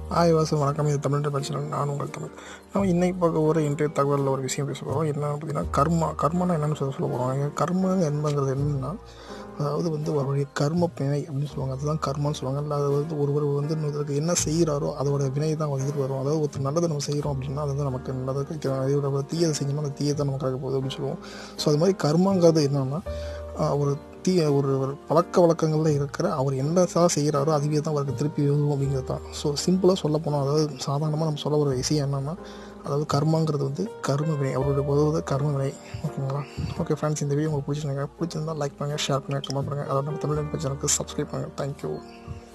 hi வாசம் வணக்கம் இது தமிழ் பிரச்சனை நான் உங்கள் தமிழ் நம்ம இன்னைக்கு பார்க்க போகிற இன்றைய தகவலில் ஒரு விஷயம் பேச போகிறோம் என்னன்னு பார்த்தீங்கன்னா கர்மா கர்மானா என்னன்னு சொல்ல சொல்ல போகிறோம் கர்மா என்பங்கிறது என்னன்னா அதாவது வந்து அவருடைய கர்ம வினை அப்படின்னு சொல்லுவாங்க அதுதான் கர்மான்னு சொல்லுவாங்க இல்லை அது வந்து ஒருவர் வந்து இன்னொருத்தருக்கு என்ன செய்கிறாரோ அதோட வினை தான் வந்துட்டு வரும் அதாவது ஒருத்தர் நல்லதை நம்ம செய்கிறோம் அப்படின்னா அது வந்து நமக்கு நல்லது அதோட தீயதை செஞ்சோம்னா அந்த தீயை தான் நமக்கு ஆக போகுது அப்படின்னு சொல்லுவோம் ஸோ அது மாதிரி கர்மாங்கிறது என்னன்னா ஆஹ் ஒரு தீய ஒரு ஒரு பழக்க வழக்கங்களில் இருக்கிற அவர் என்ன தான் செய்கிறாரோ அதுவே தான் அவருக்கு திருப்பி வரும் அப்படிங்கிறது தான் ஸோ சிம்பிளாக சொல்ல போனோம் அதாவது சாதாரணமாக நம்ம சொல்ல ஒரு விஷயம் என்னன்னா அதாவது கர்மாங்கிறது வந்து கர்ம வினை அவருடைய பொதுவாக கர்ம வினை ஓகேங்களா ஓகே ஃப்ரெண்ட்ஸ் இந்த வீடியோ உங்களுக்கு பிடிச்சிருந்தாங்க பிடிச்சிருந்தா லைக் பண்ணுங்கள் ஷேர் பண்ணுங்கள் கமெண்ட் பண்ணுங்கள் அதோட நம்ம தமிழ் சேனலுக்கு சப்ஸ்கிரைப் பண்ணுங்கள் தேங்க்யூ